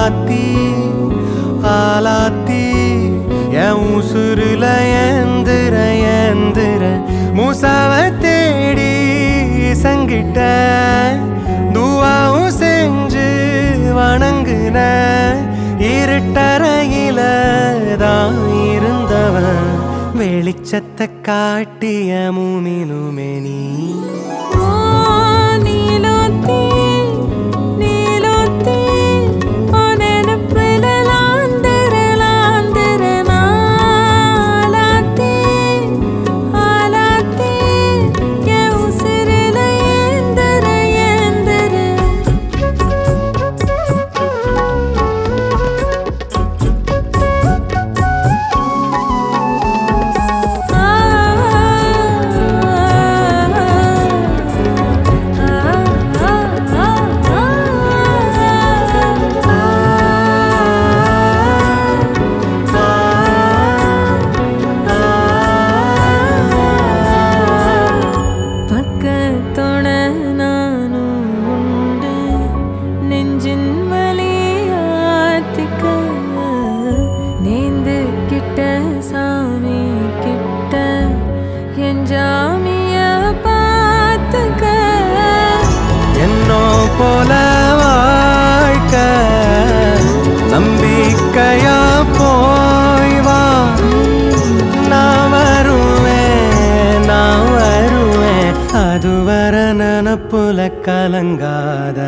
ஆலாத்தி ஆலாத்தி என் உசுருல ஏந்திர ஏந்திர மூசாவ தேடி சங்கிட்ட துவாவும் செஞ்சு வணங்குன இருட்டறையில தான் இருந்தவன் வெளிச்சத்தை காட்டிய மூமினுமே நீ ஓ நீலோத்தி நீலோத்தி ஓ நெனப்புல லாந்தர லாந்தர நாலாத்தி ஆலாத்தி என் உசிரில ஏந்தர ஏந்தர பக்கத்தோட நானும் உண்டு நெஞ்சின் வலியாத்திக்க நேந்து கிட்ட சாமி கிட்ட என் ஜாமிய பார்த்துக்க என்னோ போல வாழ்க்க நம்பிக்கையா போய் வா நான் வருவேன் நான் வருவேன் அதுவர நினப்புல கலங்காத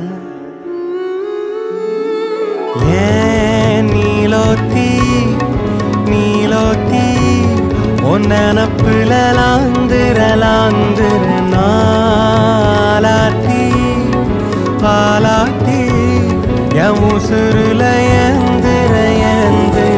ஏன் நீலோத்தி நீலோத்தி உன் நினப்புல லாந்துர லாந்துர நாலாத்தி பாலாத்தி என் உசுருல ஏந்திர ஏந்திர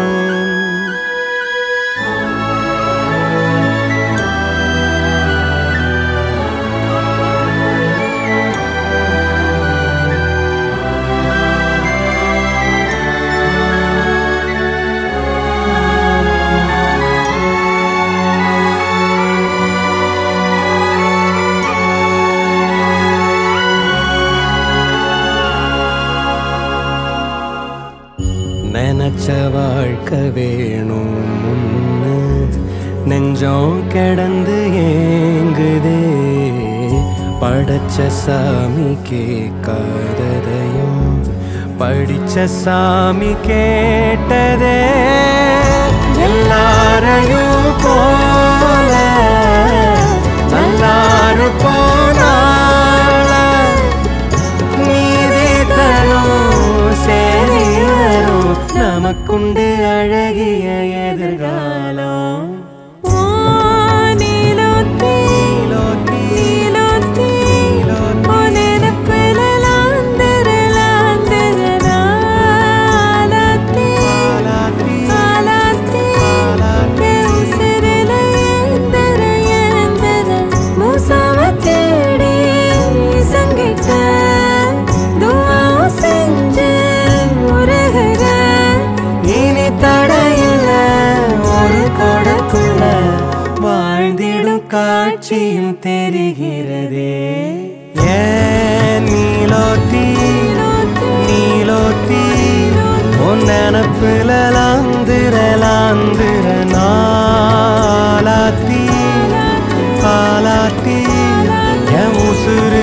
நினைச்ச வாழ்க்கை வேணும் முன்னு நெஞ்சம் கிடந்து ஏங்குதே படைச்ச சாமி கேட்காததையும் படிச்ச சாமி கேட்டதே எல்லாரையும் போல நல்லாரும் போனால நீதி தரும் சேரி வரும் நமக்குண்டு அழகிய எதிர்காலம் ஓ நீலோத்தி நீலோத்தி, நீலோத்தி நீலோத்தி. ஓ நெனப்புல லாந்தர லாந்தர நாலாத்தி ஆலாத்தி, ஆலாத்தி ஆலாத்தி. என் உசிரில ஏந்தர ஏந்தர மூசாவ தேடி சங்கிட்ட துவாவும் செஞ்சு உருகுற இனி தடையில்ல ஒரு கொடக்குள்ள வாழ்ந்திடும் காட்சியும் தெரிகிறதே ஏன் நீலோத்தி நீலோத்தி உன் நினப்புல லாந்திர லாந்திர நாலாத்தி ஆலாத்தி என் உசுறு